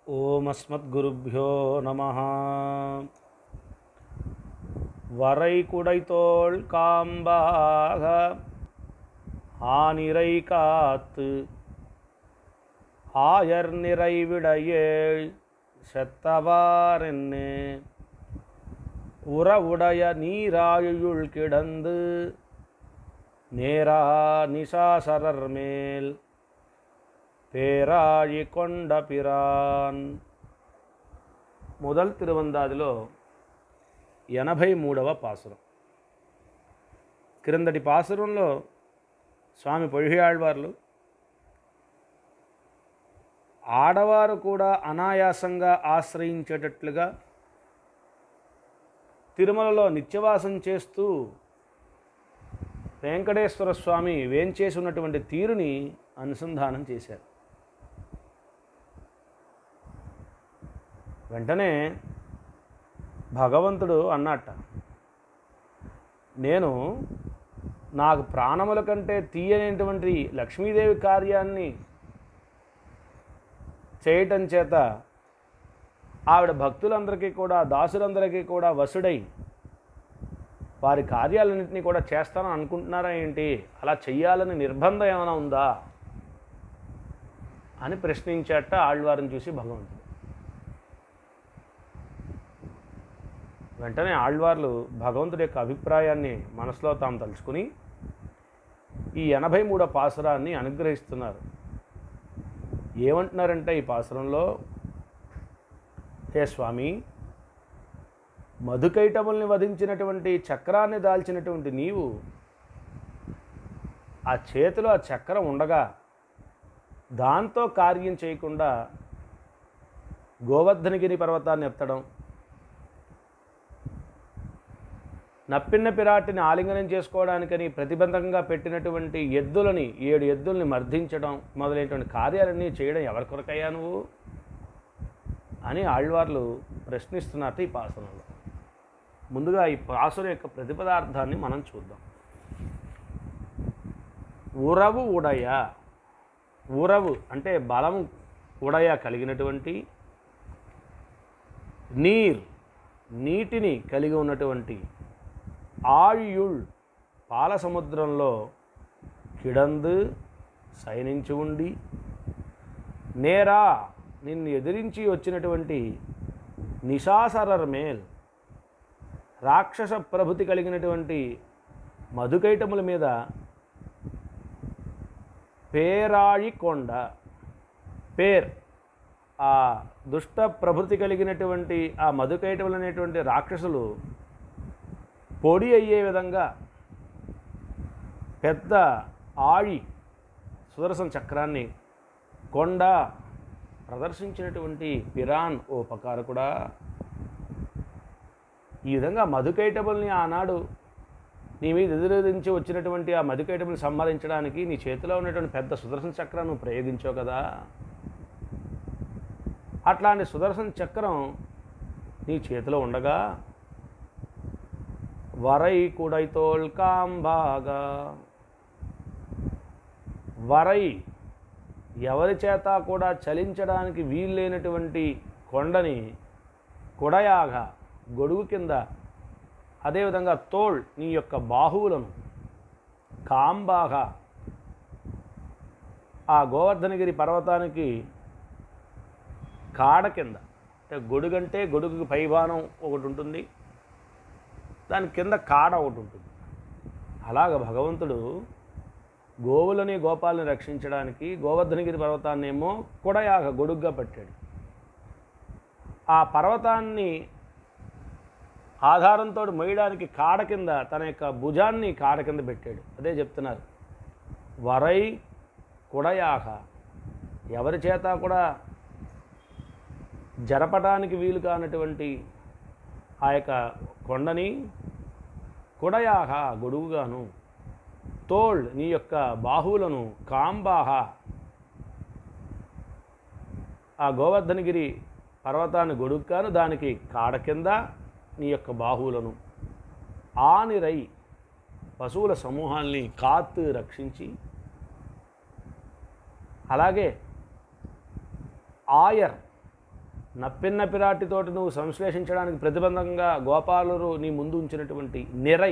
ஓமஸ்மத்குருभ्यो நமः வரை குடைத்தோள் காம்பாக ஆனிரை காத்து ஆயர் நிறைவிடையேழ் செத்தவாரென்னு உறவுடைய நீராழியுள் கிடந்து நேரா நிசாசரர் மேல் పేరాళి కొండ పిరాన్ మొదల్ తిరువందాదిలో ఎనభై మూడవ పాసురం క్రిందటి పాసురంలో స్వామి పొడియాళ్వార్లు ఆడవారు కూడా అనాయాసంగా ఆశ్రయించేటట్లుగా తిరుమలలో నిత్యవాసం చేస్తూ వెంకటేశ్వర స్వామి వేంచేసి ఉన్నటువంటి తీరుని అనుసంధానం చేశారు వెంటనే భగవంతుడు అన్నట్ట నేను నాకు ప్రాణముల కంటే తీయనేటువంటి లక్ష్మీదేవి కార్యాన్ని చేయటం చేత ఆవిడ భక్తులందరికీ కూడా దాసులందరికీ కూడా వసుడై వారి కార్యాలన్నింటినీ కూడా చేస్తానని అనుకుంటున్నారా ఏంటి అలా చెయ్యాలని నిర్బంధం ఏమైనా ఉందా అని ప్రశ్నించాట ఆళ్వారిని చూసి భగవంతుడు వెంటనే ఆళ్వార్లు భగవంతుడి యొక్క అభిప్రాయాన్ని మనసులో తాము తలుచుకుని ఈ ఎనభై మూడో పాసురాన్ని అనుగ్రహిస్తున్నారు ఏమంటున్నారంటే ఈ పాసురంలో హే స్వామి మధుకైటముల్ని వధించినటువంటి చక్రాన్ని దాల్చినటువంటి నీవు ఆ చేతిలో ఆ చక్రం ఉండగా దాంతో కార్యం చేయకుండా గోవర్ధనగిరి పర్వతాన్ని ఎత్తడం నప్పిన్న పిరాటిని ఆలింగనం చేసుకోవడానికని ప్రతిబంధకంగా పెట్టినటువంటి ఎద్దులని ఏడు ఎద్దుల్ని మర్దించడం మొదలైనటువంటి కార్యాలన్నీ చేయడం ఎవరి కొరకయ్యా నువ్వు అని ఆళ్వార్లు ప్రశ్నిస్తున్నట్టు ఈ పాసనంలో ముందుగా ఈ పాసుర యొక్క ప్రతిపదార్థాన్ని మనం చూద్దాం ఉరవు ఉడయ ఉరవు అంటే బలము ఉడయ కలిగినటువంటి నీర్ నీటిని కలిగి ఉన్నటువంటి ఆయుళ్ పాల సముద్రంలో కిడందు శయనించి ఉండి నేరా నిన్ను ఎదిరించి వచ్చినటువంటి నిశాసరర్ మేల్ రాక్షస ప్రభుతి కలిగినటువంటి మధుకైటముల మీద పేరాళి కొండ పేర్ ఆ దుష్ట ప్రభృతి కలిగినటువంటి ఆ మధుకైటములు అనేటువంటి రాక్షసులు పొడి అయ్యే విధంగా పెద్ద ఆళి సుదర్శన చక్రాన్ని కొండ ప్రదర్శించినటువంటి పిరాన్ ఓ పకారకుడా ఈ విధంగా మధుకైటబుల్ని ఆనాడు నీ మీద ఎదురెదించి వచ్చినటువంటి ఆ మధుకైటబుల్ని సంహరించడానికి నీ చేతిలో ఉన్నటువంటి పెద్ద సుదర్శన చక్రం నువ్వు ప్రయోగించావు కదా అట్లాంటి సుదర్శన చక్రం నీ చేతిలో ఉండగా వరై కుడైతోల్ కాంబాగా వరై ఎవరి చేత కూడా చలించడానికి వీల్లేనటువంటి కొండని కుడయాగా గొడుగు కింద అదేవిధంగా తోల్ నీ యొక్క బాహువులను కాంబాగా ఆ గోవర్ధనగిరి పర్వతానికి కాడ కింద అంటే గొడుగంటే గొడుగుకి పైభానం ఒకటి ఉంటుంది దాని కింద కాడ ఒకటి ఉంటుంది అలాగ భగవంతుడు గోవులని గోపాలని రక్షించడానికి గోవర్ధనగిరి పర్వతాన్ని ఏమో కుడయాగ గొడుగ్గా పెట్టాడు ఆ పర్వతాన్ని ఆధారంతో మొయ్యడానికి కాడ కింద తన యొక్క భుజాన్ని కాడ కింద పెట్టాడు అదే చెప్తున్నారు వరై కుడయాహ ఎవరి చేత కూడా జరపడానికి వీలు కానటువంటి ఆ యొక్క కొండని కుడయాహ గొడుగుగాను తోల్ నీ యొక్క బాహువులను కాంబాహ ఆ గోవర్ధనగిరి పర్వతాన్ని గొడుగుగాను దానికి కాడ కింద నీ యొక్క బాహువులను ఆనిరై పశువుల సమూహాల్ని కాత్తు రక్షించి అలాగే ఆయర్ నప్పిన్న పిరాటితోటి నువ్వు సంశ్లేషించడానికి ప్రతిబంధకంగా గోపాలురు నీ ముందు ఉంచినటువంటి నిరై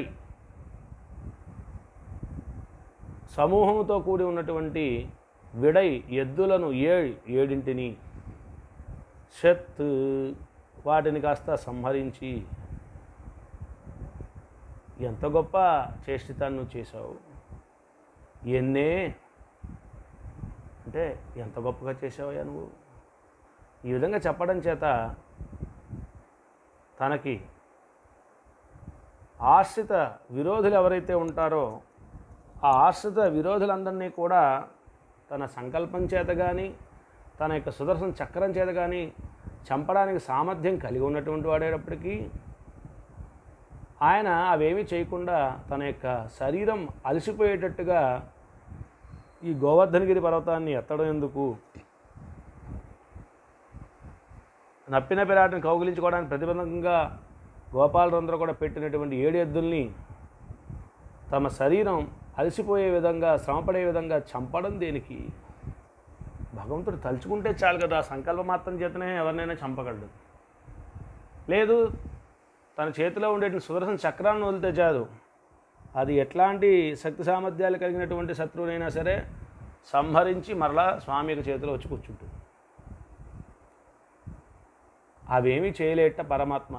సమూహంతో కూడి ఉన్నటువంటి విడై ఎద్దులను ఏ ఏడింటిని షత్ వాటిని కాస్త సంహరించి ఎంత గొప్ప చేష్టితాన్ని నువ్వు చేశావు ఎన్నే అంటే ఎంత గొప్పగా చేసావయ్యా నువ్వు ఈ విధంగా చెప్పడం చేత తనకి ఆశ్రిత విరోధులు ఎవరైతే ఉంటారో ఆ ఆశ్రిత విరోధులందరినీ కూడా తన సంకల్పం చేత కానీ తన యొక్క సుదర్శన చక్రం చేత కానీ చంపడానికి సామర్థ్యం కలిగి ఉన్నటువంటి వాడేటప్పటికీ ఆయన అవేమీ చేయకుండా తన యొక్క శరీరం అలసిపోయేటట్టుగా ఈ గోవర్ధనగిరి పర్వతాన్ని ఎత్తడం ఎందుకు నప్పిన పిరాటిని కౌగిలించుకోవడానికి ప్రతిబంధకంగా గోపాలరందరూ కూడా పెట్టినటువంటి ఏడు ఎద్దుల్ని తమ శరీరం అలసిపోయే విధంగా శ్రమపడే విధంగా చంపడం దేనికి భగవంతుడు తలుచుకుంటే చాలు కదా సంకల్ప మాత్రం చేతనే ఎవరినైనా చంపగలడు లేదు తన చేతిలో ఉండే సుదర్శన చక్రాన్ని వదిలితే చాలు అది ఎట్లాంటి శక్తి సామర్థ్యాలు కలిగినటువంటి శత్రువునైనా సరే సంహరించి మరలా స్వామి యొక్క చేతిలో వచ్చి కూర్చుంటుంది అవేమీ చేయలేట పరమాత్మ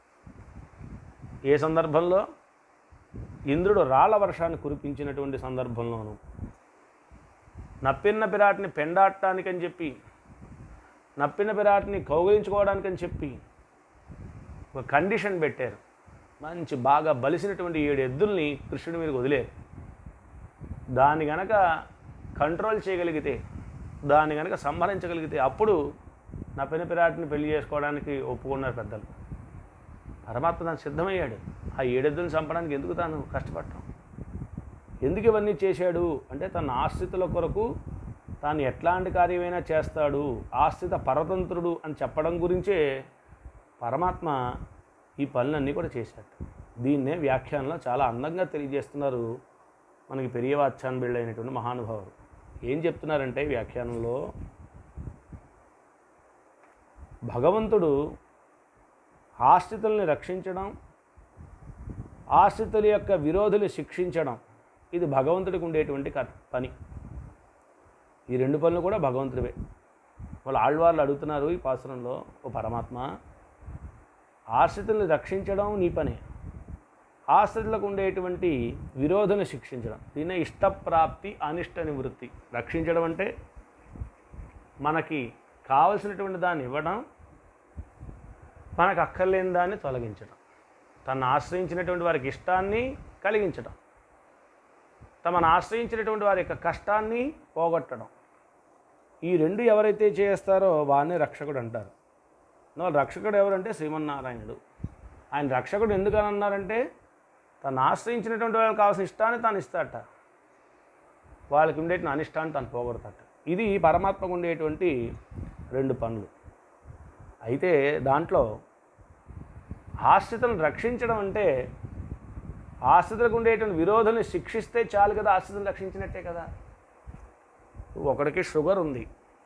ఏ సందర్భంలో ఇంద్రుడు రాళ్ల వర్షాన్ని కురిపించినటువంటి సందర్భంలోనూ నప్పిన్న పిరాటిని పెండాడటానికని చెప్పి నప్పిన పిరాటిని కౌగిలించుకోవడానికని చెప్పి ఒక కండిషన్ పెట్టారు మంచి బాగా బలిసినటువంటి ఏడు ఎద్దుల్ని కృష్ణుడి మీదకి వదిలేరు దాన్ని గనక కంట్రోల్ చేయగలిగితే దాన్ని గనక సంహరించగలిగితే అప్పుడు నప్పిన పిరాటిని పెళ్లి చేసుకోవడానికి ఒప్పుకున్నారు పెద్దలు పరమాత్మ దానికి సిద్ధమయ్యాడు ఆ ఏడెద్దులను చంపడానికి ఎందుకు తాను కష్టపడటం ఎందుకు ఇవన్నీ చేశాడు అంటే తన ఆశ్రితుల కొరకు తాను ఎట్లాంటి కార్యమైనా చేస్తాడు ఆశ్రిత పరతంత్రుడు అని చెప్పడం గురించే పరమాత్మ ఈ పనులన్నీ కూడా చేశాడు దీన్నే వ్యాఖ్యానంలో చాలా అందంగా తెలియజేస్తున్నారు మనకి పెరియవాచ్యాన్ బిళ్ళ అయినటువంటి మహానుభావులు ఏం చెప్తున్నారంటే ఈ వ్యాఖ్యానంలో భగవంతుడు ఆశ్రితుల్ని రక్షించడం ఆశ్రితుల యొక్క విరోధులు శిక్షించడం ఇది భగవంతుడికి ఉండేటువంటి కర్- పని ఈ రెండు పనులు కూడా భగవంతుడివే వాళ్ళు ఆళ్వార్లు అడుగుతున్నారు ఈ పాసురంలో ఓ పరమాత్మ ఆశ్రితుల్ని రక్షించడం నీ పనే ఆశ్రితులకు ఉండేటువంటి విరోధను శిక్షించడం దీన్నే ఇష్టప్రాప్తి అనిష్ట నివృత్తి రక్షించడం అంటే మనకి కావలసినటువంటి దాన్ని ఇవ్వడం మనకు అక్కర్లేని దాన్ని తొలగించడం తను ఆశ్రయించినటువంటి వారికి ఇష్టాన్ని కలిగించడం తమను ఆశ్రయించినటువంటి వారి యొక్క కష్టాన్ని పోగొట్టడం ఈ రెండు ఎవరైతే చేస్తారో వారిని రక్షకుడు అంటారు అందువల్ల రక్షకుడు ఎవరంటే శ్రీమన్నారాయణుడు ఆయన రక్షకుడు ఎందుకని అన్నారంటే తను ఆశ్రయించినటువంటి వాళ్ళకి కావాల్సిన ఇష్టాన్ని తాను ఇస్తాడట వాళ్ళకి ఉండేటువంటి అనిష్టాన్ని తాను పోగొడతాట ఇది పరమాత్మకు ఉండేటువంటి రెండు పనులు అయితే దాంట్లో ఆశ్రితులను రక్షించడం అంటే ఆశ్రితులకు ఉండేటువంటి విరోధుల్ని శిక్షిస్తే చాలు కదా ఆశ్రితులను రక్షించినట్టే కదా ఒకడికి షుగర్ ఉంది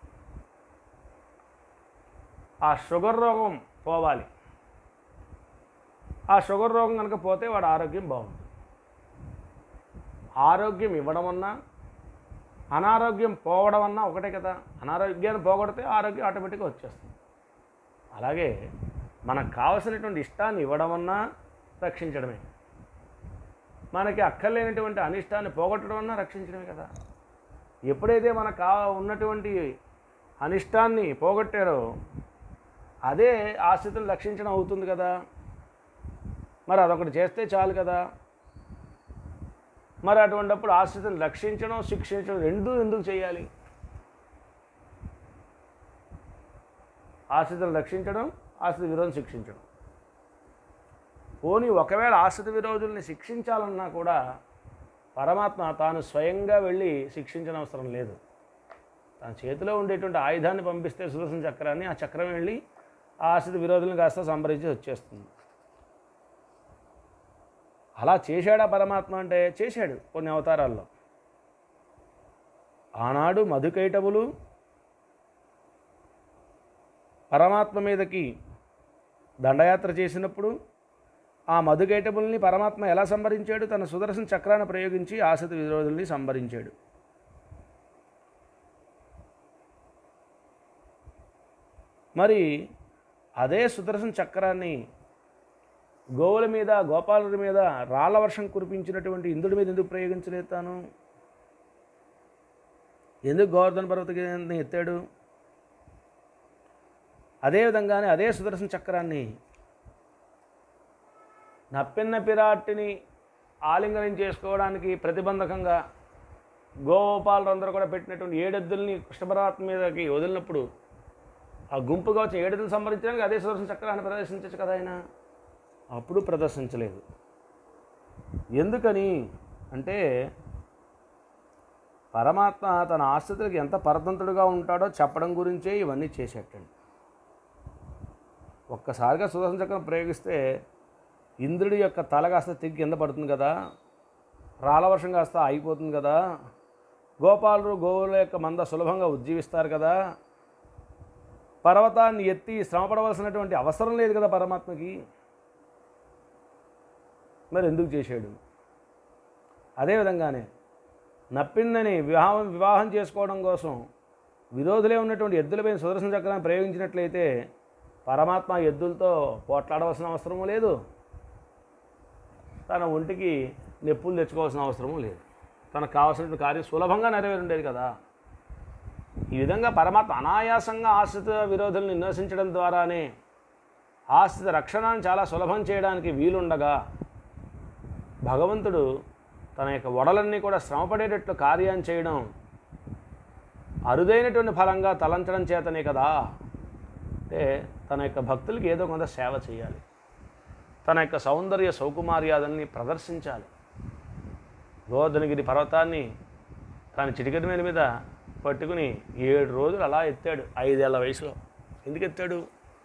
ఆ షుగర్ రోగం పోవాలి ఆ షుగర్ రోగం కనుక పోతే వాడు ఆరోగ్యం బాగుంటుంది ఆరోగ్యం ఇవ్వడం అన్నా అనారోగ్యం పోవడం అన్నా ఒకటే కదా అనారోగ్యాన్ని పోగొడితే ఆరోగ్యం ఆటోమేటిక్గా వచ్చేస్తుంది అలాగే మనకు కావలసినటువంటి ఇష్టాన్ని ఇవ్వడం అన్నా రక్షించడమే మనకి అక్కర్లేనటువంటి అనిష్టాన్ని పోగొట్టడం అన్నా రక్షించడమే కదా ఎప్పుడైతే మనకు కా ఉన్నటువంటి అనిష్టాన్ని పోగొట్టారో అదే ఆశ్రితులు రక్షించడం అవుతుంది కదా మరి అదొకటి చేస్తే చాలు కదా మరి అటువంటిప్పుడు ఆశ్రితులను రక్షించడం శిక్షించడం రెండూ ఎందుకు చేయాలి ఆశ్రితులను రక్షించడం ఆశ్రిత విరోధం శిక్షించడం పోనీ ఒకవేళ ఆశ్రిత విరోధుల్ని శిక్షించాలన్నా కూడా పరమాత్మ తాను స్వయంగా వెళ్ళి శిక్షించిన అవసరం లేదు తన చేతిలో ఉండేటువంటి ఆయుధాన్ని పంపిస్తే సుదర్శన చక్రాన్ని ఆ చక్రం వెళ్ళి ఆ ఆశ్రిత విరోధులను కాస్త సంభరించి వచ్చేస్తుంది అలా చేశాడా పరమాత్మ అంటే చేశాడు కొన్ని అవతారాల్లో ఆనాడు మధుకైటవులు పరమాత్మ మీదకి దండయాత్ర చేసినప్పుడు ఆ మధుకైటముల్ని పరమాత్మ ఎలా సంభరించాడు తన సుదర్శన చక్రాన్ని ప్రయోగించి ఆశత విరోధుల్ని సంభరించాడు మరి అదే సుదర్శన చక్రాన్ని గోవుల మీద గోపాలుడి మీద రాళ్ల వర్షం కురిపించినటువంటి ఇంద్రుడి మీద ఎందుకు ప్రయోగించలేదు తాను ఎందుకు గోవర్ధన పర్వతాన్ని ఎత్తాడు అదేవిధంగానే అదే సుదర్శన చక్రాన్ని నప్పెన్న పిరాటిని ఆలింగనం చేసుకోవడానికి ప్రతిబంధకంగా గోపాలందరూ కూడా పెట్టినటువంటి ఏడెద్దుల్ని కృష్ణ పరమాత్మ మీదకి వదిలినప్పుడు ఆ గుంపుగా వచ్చి ఏడెద్దులు సంహరించడానికి అదే సుదర్శన చక్రాన్ని ప్రదర్శించచ్చు కదా ఆయన అప్పుడు ప్రదర్శించలేదు ఎందుకని అంటే పరమాత్మ తన ఆశ్రితులకు ఎంత పరతంతుడుగా ఉంటాడో చెప్పడం గురించే ఇవన్నీ చేసేటండి ఒక్కసారిగా సుదర్శన చక్రం ప్రయోగిస్తే ఇంద్రుడి యొక్క తల కాస్త తెగి కింద పడుతుంది కదా రాళ్ళ వర్షం కాస్త ఆగిపోతుంది కదా గోపాలుడు గోవుల యొక్క మంద సులభంగా ఉజ్జీవిస్తారు కదా పర్వతాన్ని ఎత్తి శ్రమపడవలసినటువంటి అవసరం లేదు కదా పరమాత్మకి మరి ఎందుకు చేశాడు అదేవిధంగానే నప్పిందని వివాహం వివాహం చేసుకోవడం కోసం విరోధులే ఉన్నటువంటి ఎద్దులపైన సుదర్శన చక్రాన్ని ప్రయోగించినట్లయితే పరమాత్మ ఎద్దులతో పోట్లాడవలసిన అవసరము లేదు తన ఒంటికి నొప్పులు తెచ్చుకోవాల్సిన అవసరము లేదు తనకు కావాల్సిన కార్యం సులభంగా నెరవేరుండేది కదా ఈ విధంగా పరమాత్మ అనాయాసంగా ఆశ్రిత విరోధులను విమర్శించడం ద్వారానే ఆశ్రిత రక్షణను చాలా సులభం చేయడానికి వీలుండగా భగవంతుడు తన యొక్క వడలన్నీ కూడా శ్రమపడేటట్లు కార్యం చేయడం అరుదైనటువంటి ఫలంగా తలంచడం చేతనే కదా అంటే తన యొక్క భక్తులకి ఏదో కొంత సేవ చేయాలి తన యొక్క సౌందర్య సౌకుమార్యాదల్ని ప్రదర్శించాలి గోవర్ధనగిరి పర్వతాన్ని తన చిటికెట్ మీద మీద పట్టుకుని ఏడు రోజులు అలా ఎత్తాడు ఐదేళ్ల వయసులో ఎందుకు ఎత్తాడు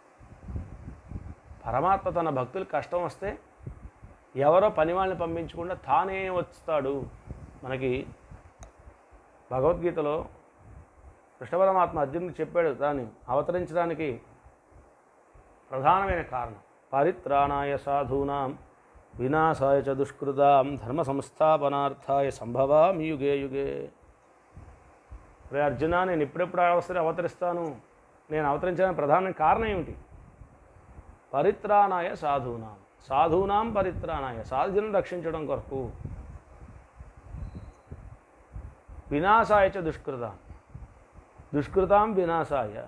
పరమాత్మ తన భక్తులకు కష్టం వస్తే ఎవరో పని వాళ్ళని పంపించకుండా తానే వస్తాడు మనకి భగవద్గీతలో కృష్ణ పరమాత్మ అర్జునుడికి చెప్పాడు దాన్ని అవతరించడానికి ప్రధానమైన కారణం పరిత్రాణాయ సాధూనాం వినాశాయ చ దుష్కృతాం ధర్మ సంస్థాపనార్థాయ సంభవామి యుగే యుగే రే అర్జున నేను ఇప్పుడెప్పుడు అవసరం అవతరిస్తాను నేను అవతరించడానికి ప్రధాన కారణం ఏమిటి పరిత్రాణాయ సాధూనాం సాధూనాం పరిత్రాణాయ సాధులను రక్షించడం కొరకు వినాశాయ చ దుష్కృతాం దుష్కృతాం వినాశాయ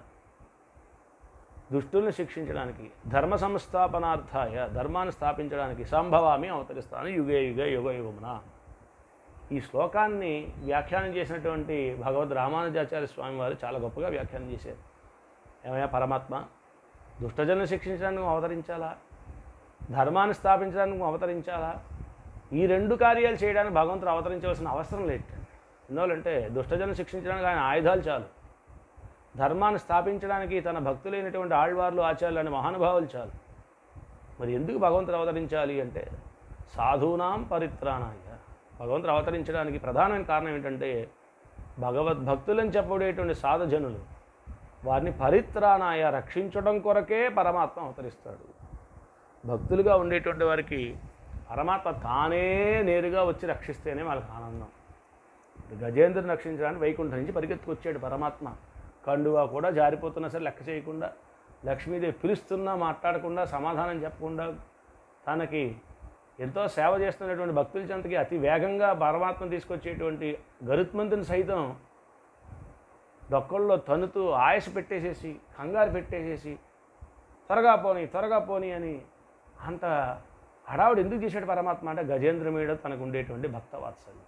దుష్టుల్ని శిక్షించడానికి ధర్మ సంస్థాపనార్థాయ ధర్మాన్ని స్థాపించడానికి సంభవామి అవతరిస్తాను యుగే యుగ యుగ యుగమున ఈ శ్లోకాన్ని వ్యాఖ్యానం చేసినటువంటి భగవద్ రామానుజాచార్య స్వామి వారు చాలా గొప్పగా వ్యాఖ్యానం చేశారు ఏమయ్యా పరమాత్మ దుష్టజనులను శిక్షించడానికి నువ్వు అవతరించాలా ధర్మాన్ని స్థాపించడానికి నువ్వు అవతరించాలా ఈ రెండు కార్యాలు చేయడానికి భగవంతుడు అవతరించవలసిన అవసరం లేదు ఎందువల్లంటే దుష్టజనులను శిక్షించడానికి ఆయన ఆయుధాలు చాలు ధర్మాన్ని స్థాపించడానికి తన భక్తులైనటువంటి ఆళ్వార్లు ఆచార్యులు అనే మహానుభావులు చాలు మరి ఎందుకు భగవంతుడు అవతరించాలి అంటే సాధూనాం పరిత్రాణాయ భగవంతుడు అవతరించడానికి ప్రధానమైన కారణం ఏంటంటే భగవద్భక్తులని చెప్పబడేటువంటి సాధుజనులు వారిని పరిత్రాణాయ రక్షించడం కొరకే పరమాత్మ అవతరిస్తాడు భక్తులుగా ఉండేటువంటి వారికి పరమాత్మ తానే నేరుగా వచ్చి రక్షిస్తేనే వాళ్ళకి ఆనందం గజేంద్రుని రక్షించడానికి వైకుంఠం నుంచి పరిగెత్తుకొచ్చాడు పరమాత్మ కండువా కూడా జారిపోతున్నా సరే లెక్క చేయకుండా లక్ష్మీదేవి పిలుస్తున్నా మాట్లాడకుండా సమాధానం చెప్పకుండా తనకి ఎంతో సేవ చేస్తున్నటువంటి భక్తుల చెంతకి అతి వేగంగా పరమాత్మ తీసుకొచ్చేటువంటి గరుత్మంతుని సైతం డొక్కల్లో తనుతూ ఆయుష పెట్టేసేసి కంగారు పెట్టేసేసి త్వరగా పోని త్వరగా పోని అని అంత హడావుడు ఎందుకు చేశాడు పరమాత్మ అంటే గజేంద్ర మీద తనకు ఉండేటువంటి భక్త వాత్సల్యం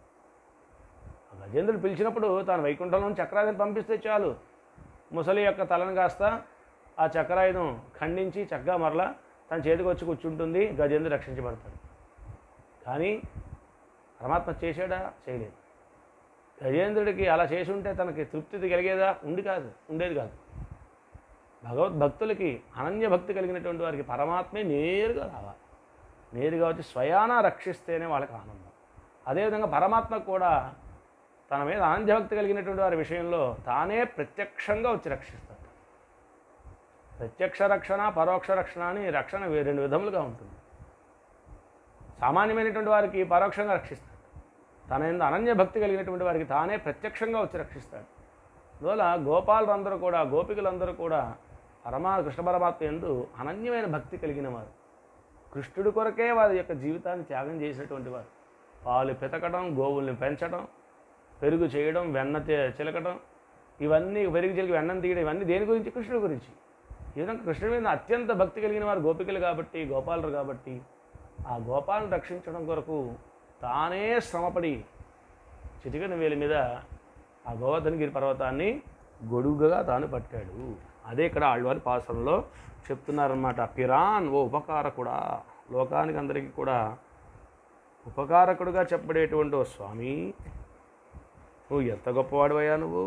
ఆ గజేంద్రుడు పిలిచినప్పుడు తాను వైకుంఠంలో చక్రాయుధం పంపిస్తే చాలు ముసలి యొక్క తలను కాస్త ఆ చక్రాయుధం ఖండించి చక్కగా మరలా తన చేతికి వచ్చి కూర్చుంటుంది గజేంద్రుడు రక్షించబడతాడు కానీ పరమాత్మ చేశాడా చేయలేదు గజేంద్రుడికి అలా చేసి ఉంటే తనకి తృప్తి కలిగేదా ఉండి కాదు ఉండేది కాదు భగవద్భక్తులకి అనన్య భక్తి కలిగినటువంటి వారికి పరమాత్మే నేరుగా రావాలి నేరుగా వచ్చి స్వయాన రక్షిస్తేనే వాళ్ళకి ఆనందం అదేవిధంగా పరమాత్మ కూడా తన మీద ఆనందభక్తి కలిగినటువంటి వారి విషయంలో తానే ప్రత్యక్షంగా వచ్చి రక్షిస్తాడు ప్రత్యక్ష రక్షణ పరోక్ష రక్షణ అని రక్షణ వే- రెండు విధములుగా ఉంటుంది సామాన్యమైనటువంటి వారికి పరోక్షంగా రక్షిస్తాడు తన ఎందు అనన్య భక్తి కలిగినటువంటి వారికి తానే ప్రత్యక్షంగా వచ్చి రక్షిస్తాడు అందువల్ల గోపాలులందరూ కూడా గోపికలందరూ కూడా పరమా కృష్ణ పరమాత్మ ఎందు అనన్యమైన భక్తి కలిగిన వారు కృష్ణుడి కొరకే వారి యొక్క జీవితాన్ని త్యాగం చేసినటువంటి వారు పాలు పెతకడం గోవుల్ని పెంచడం పెరుగు చేయడం వెన్న తే- చిలకడం ఇవన్నీ పెరుగు చిలికి వెన్నను తీయడం ఇవన్నీ దేని గురించి కృష్ణుడి గురించి ఈ విధంగా కృష్ణుడి మీద అత్యంత భక్తి కలిగిన వారు గోపికలు కాబట్టి గోపాలురు కాబట్టి ఆ గోపాలను రక్షించడం కొరకు తానే శ్రమపడి చిటికన వేలి మీద ఆ గోవర్ధనగిరి పర్వతాన్ని గొడుగుగా తాను పట్టాడు అదే ఇక్కడ ఆళ్వారి పాసంలో చెప్తున్నారన్నమాట పిరాన్ ఓ ఉపకారకుడా లోకానికి అందరికీ కూడా ఉపకారకుడుగా చెప్పబడేటువంటి ఓ స్వామి నువ్వు ఎంత గొప్పవాడివయ్యా నువ్వు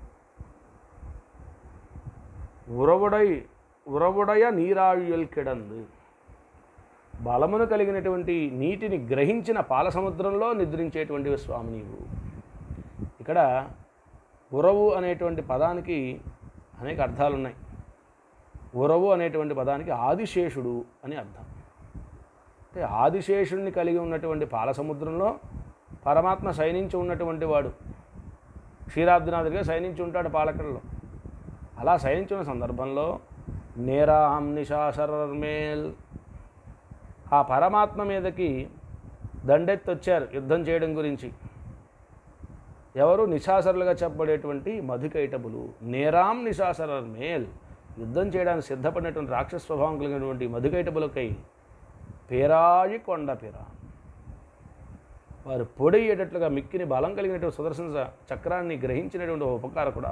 ఉరవుడై ఉరవుడయ నీరాళ్యల్ కిడందు బలమును కలిగినటువంటి నీటిని గ్రహించిన పాల సముద్రంలో నిద్రించేటువంటి స్వామి నీవు ఇక్కడ ఉరవు అనేటువంటి పదానికి అనేక అర్థాలు ఉన్నాయి ఉరవు అనేటువంటి పదానికి ఆదిశేషుడు అని అర్థం అంటే ఆదిశేషుడిని కలిగి ఉన్నటువంటి పాల సముద్రంలో పరమాత్మ శయనించి ఉన్నటువంటి వాడు క్షీరాబ్దినాథుడిగా శయనించి ఉంటాడు పాలకడలో అలా శయనించిన సందర్భంలో నేరాహం నిశాసరర్మేల్ ఆ పరమాత్మ మీదకి దండెత్తి వచ్చారు యుద్ధం చేయడం గురించి ఎవరు నిశాసరులుగా చెప్పబడేటువంటి మధుకైటబులు నేరాం నిశాసరర్ మేల్ యుద్ధం చేయడానికి సిద్ధపడినటువంటి రాక్షస స్వభావం కలిగినటువంటి మధుకైటబులకై పేరాయి కొండ పిరా వారు పొడయ్యేటట్లుగా మిక్కిని బలం కలిగినటువంటి సుదర్శన చ- చక్రాన్ని గ్రహించినటువంటి ఓ ఉపకారకుడా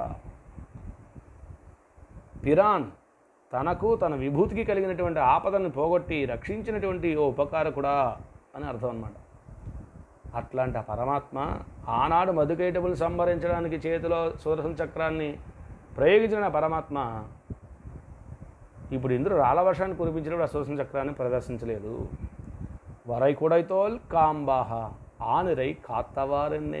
పిరాన్ తనకు తన విభూతికి కలిగినటువంటి ఆపదను పోగొట్టి రక్షించినటువంటి ఓ ఉపకారకుడా అని అర్థం అన్నమాట అట్లాంటి ఆ పరమాత్మ ఆనాడు మధుకైటబులు సంహరించడానికి చేతిలో సుదర్శన చక్రాన్ని ప్రయోగించిన ఆ పరమాత్మ ఇప్పుడు ఇంద్రుడు రాళ్ళ వర్షాన్ని కురిపించినప్పుడు ఆ సుదర్శన చక్రాన్ని ప్రదర్శించలేదు వరై కుడైతోల్ కాంబాహ ఆనిరై కాత్తవారన్నే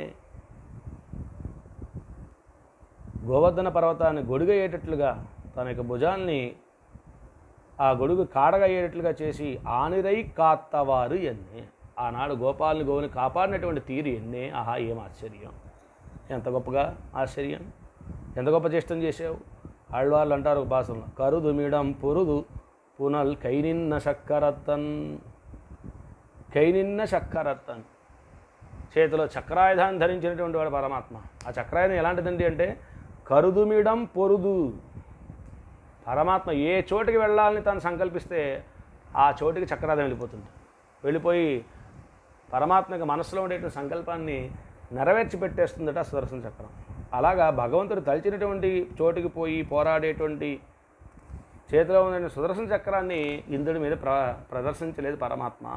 గోవర్ధన పర్వతాన్ని గొడుగయ్యేటట్లుగా తన యొక్క భుజాల్ని ఆ గొడుగు కాడగయ్యేటట్లుగా చేసి ఆనిరై కాత్తవారు ఎన్నే ఆనాడు గోపాలని గోవుని కాపాడినటువంటి తీరు ఎన్నే ఆహా ఏం ఆశ్చర్యం ఎంత గొప్పగా ఆశ్చర్యం ఎంత గొప్ప చేష్టం చేసావు ఆళ్వాళ్ళు అంటారు ఒక భాషలో కరుదు మిడం పొరుదు పునల్ కైనిన్న చక్కరత్తన్ కైనిన్న చక్కరత్తన్ చేతిలో చక్రాయుధాన్ని ధరించినటువంటి వాడు పరమాత్మ ఆ చక్రాయుధం ఎలాంటిదండి అంటే కరుదుమిడం పొరుదు పరమాత్మ ఏ చోటికి వెళ్ళాలని తను సంకల్పిస్తే ఆ చోటికి చక్రాయుధం వెళ్ళిపోతుంది వెళ్ళిపోయి పరమాత్మకి మనసులో ఉండేటువంటి సంకల్పాన్ని నెరవేర్చి పెట్టేస్తుందట ఆ సుదర్శన చక్రం అలాగా భగవంతుడు తలిచినటువంటి చోటికి పోయి పోరాడేటువంటి చేతిలో ఉన్న సుదర్శన చక్రాన్ని ఇంద్రుడి మీద ప్ర ప్రదర్శించలేదు పరమాత్మ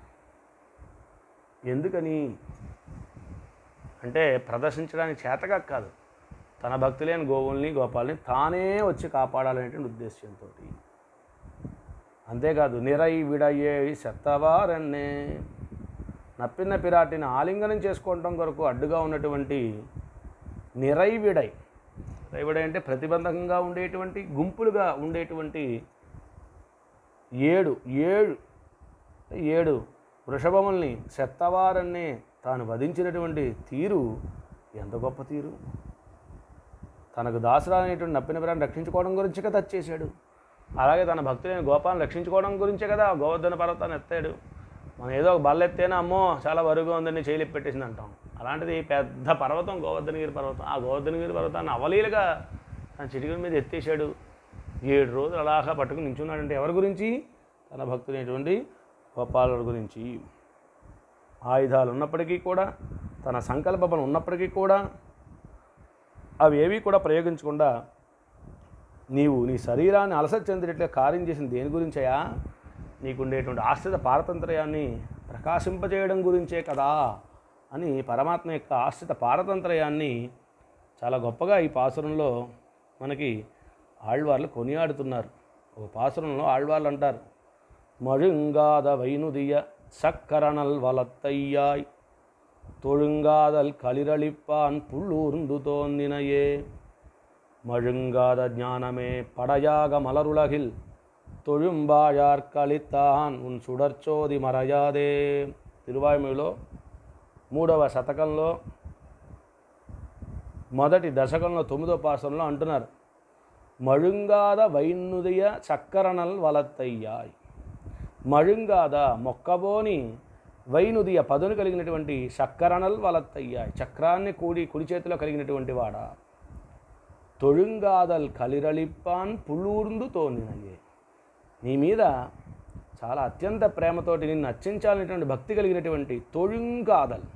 ఎందుకని అంటే ప్రదర్శించడానికి చేతగా కాదు తన భక్తి లేని గోవుల్ని గోపాలని తానే వచ్చి కాపాడాలనేటువంటి ఉద్దేశ్యంతో అంతేకాదు నిరై విడయ్యే సెత్తవారన్నే నప్పిన పిరాటిని ఆలింగనం చేసుకోవటం కొరకు అడ్డుగా ఉన్నటువంటి నిరైవిడై నిరైవిడై అంటే ప్రతిబంధకంగా ఉండేటువంటి గుంపులుగా ఉండేటువంటి ఏడు ఏడు ఏడు వృషభముల్ని సెత్తవారన్నే తాను వధించినటువంటి తీరు ఎంత గొప్ప తీరు తనకు దాసురాలనేటువంటి నప్పిన పిరాన్ని రక్షించుకోవడం గురించి కదా చేశాడు అలాగే తన భక్తులైన గోపాలను రక్షించుకోవడం గురించే కదా ఆ గోవర్ధన పర్వతాన్ని ఎత్తాడు మనం ఏదో ఒక బల్ల ఎత్తేనా అమ్మో చాలా బరువుగా ఉందని చేయలి పెట్టేసింది అంటాం అలాంటిది పెద్ద పర్వతం గోవర్ధనగిరి పర్వతం ఆ గోవర్ధనగిరి పర్వతాన్ని అవలీలుగా తన చిటికల మీద ఎత్తేసాడు ఏడు రోజులు అలాగా పట్టుకుని నించున్నాడంటే ఎవరి గురించి తన భక్తులైనటువంటి గోపాలుల గురించి ఆయుధాలు ఉన్నప్పటికీ కూడా తన సంకల్ప బలం ఉన్నప్పటికీ కూడా అవి ఏవి కూడా ప్రయోగించకుండా నీవు నీ శరీరాన్ని అలసట చెందినట్లుగా కార్యం చేసిన దేని గురించయా నీకుండేటువంటి ఆశ్రిత పారతంత్రయాన్ని ప్రకాశింపజేయడం గురించే కదా అని పరమాత్మ యొక్క ఆశ్రిత పారతంత్రయాన్ని చాలా గొప్పగా ఈ పాసురంలో మనకి ఆళ్వార్లు కొనియాడుతున్నారు ఒక పాసురంలో ఆళ్వార్లు అంటారు మழுங்காத வைனுதிய சக்கரணல் வளத்தையாய் தொழுங்காதல் களிரளிப்பான் புள்ளூர்ந்து தோன்றினையே மழுங்காத ஞானமே படையாக மலருலகில் தொழும்பாயார் கழித்தான் ఉన్ సుడర్చోది మరయాదే తిరువాయుమిలో మూడవ శతకంలో మొదటి దశకంలో తొమ్మిదో పాసంలో అంటున్నారు మழுங்காத వైన్నుదయ చక్కరణల్ వలత్తయ్యాయ్ మழுంగాద మొక్కబోని వైనుదియ పదును కలిగినటువంటి చక్కరణల్ వలత్తయ్యాయ్ చక్రాన్ని కూడి కుడి చేతిలో కలిగినటువంటి వాడా తొழுంగాదల్ కలిరళిప్పాన్ పుల్లూర్ందు తోనినయే నీ మీద చాలా అత్యంత ప్రేమతోటి నిన్ను అర్చించాలనేటువంటి భక్తి కలిగినటువంటి తొழுంగాదల్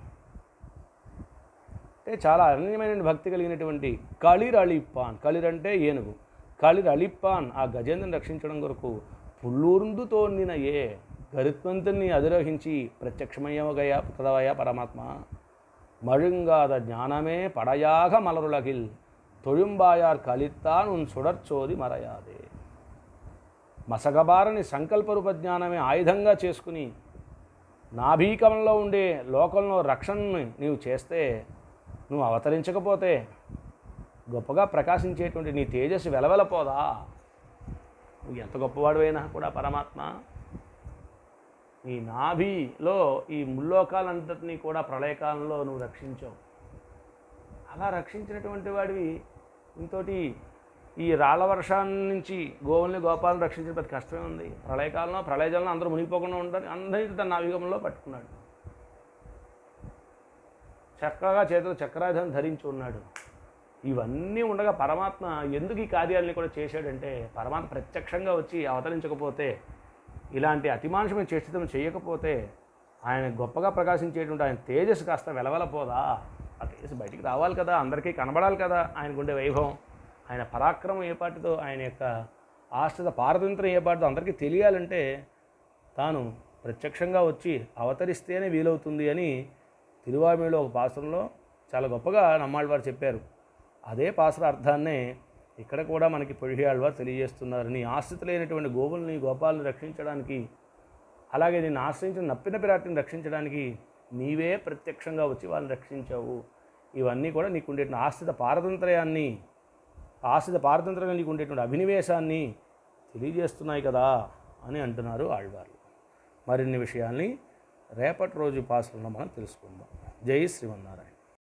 అంటే చాలా అనన్యమైన భక్తి కలిగినటువంటి కలిరళిప్పాన్ కలిరంటే ఏనుగు కలిరళిప్పాన్ ఆ గజేంద్రని రక్షించడం కొరకు పుల్లూర్ందుతో ఏ గరుత్మంతుని అధిరోహించి ప్రత్యక్షమయ్యవగయా కదవయ్యా పరమాత్మ మழுங்காத ஞானமே படையாக மலருலகில் தொழும்பாயார் கலித்தான் உன் சுடర్చోది మరయాదే మసగబారని సంకల్పరూప జ్ఞానమే ఆయుధంగా చేసుకుని నాభీకంలో ఉండే లోకంలో రక్షణని నీవు చేస్తే నువ్వు అవతరించకపోతే గొప్పగా ప్రకాశించేటువంటి నీ తేజస్సు వెలవెలపోదా నువ్వు ఎంత గొప్పవాడువైనా కూడా పరమాత్మ నీ నాభిలో ఈ ముల్లోకాలంతటినీ కూడా ప్రళయకాలంలో నువ్వు రక్షించావు అలా రక్షించినటువంటి వాడివి ఇంతోటి ఈ రాళ్ల వర్షాన్ని నుంచి గోవుల్ని గోపాలను రక్షించిన పెద్ద కష్టమే ఉంది ప్రళయకాలంలో ప్రళయజలంలో అందరూ మునిగిపోకుండా ఉంటారు అందరినీ తన నావిగంలో పట్టుకున్నాడు చక్కగా చేతిలో చక్రాయుధం ధరించి ఉన్నాడు ఇవన్నీ ఉండగా పరమాత్మ ఎందుకు ఈ కార్యాలని కూడా చేశాడంటే పరమాత్మ ప్రత్యక్షంగా వచ్చి అవతరించకపోతే ఇలాంటి అతిమానుషమైన చేష్టితం చేయకపోతే ఆయన గొప్పగా ప్రకాశించేటువంటి ఆయన తేజస్సు కాస్త వెలవెలపోదా ఆ తేజస్సు బయటికి రావాలి కదా అందరికీ కనబడాలి కదా ఆయనకుండే వైభవం ఆయన పరాక్రమం ఏ పాటితో ఆయన యొక్క ఆశ్రిత పారతంత్రం ఏ పాటితో అందరికీ తెలియాలంటే తాను ప్రత్యక్షంగా వచ్చి అవతరిస్తేనే వీలవుతుంది అని తిరువామిలో ఒక పాసంలో చాలా గొప్పగా నమ్మాళ్ళ వారు చెప్పారు అదే పాసర అర్థాన్నే ఇక్కడ కూడా మనకి పొడిగాళ్ళవారు తెలియజేస్తున్నారు నీ ఆశ్రితులైనటువంటి గోవుల్ని గోపాలను రక్షించడానికి అలాగే నేను ఆశ్రయించిన నప్పిన పిరాటిని రక్షించడానికి నీవే ప్రత్యక్షంగా వచ్చి వాళ్ళని రక్షించావు ఇవన్నీ కూడా నీకు ఉండేటువంటి ఆశ్రిత పారతంత్రయాన్ని ఆశ్రిత పారతంత్రంగా నీకు ఉండేటువంటి అభినివేశాన్ని తెలియజేస్తున్నాయి కదా అని అంటున్నారు ఆళ్వార్లు మరిన్ని విషయాల్ని రేపటి రోజు పాసంలో మనం తెలుసుకుందాం జై శ్రీమన్నారాయణ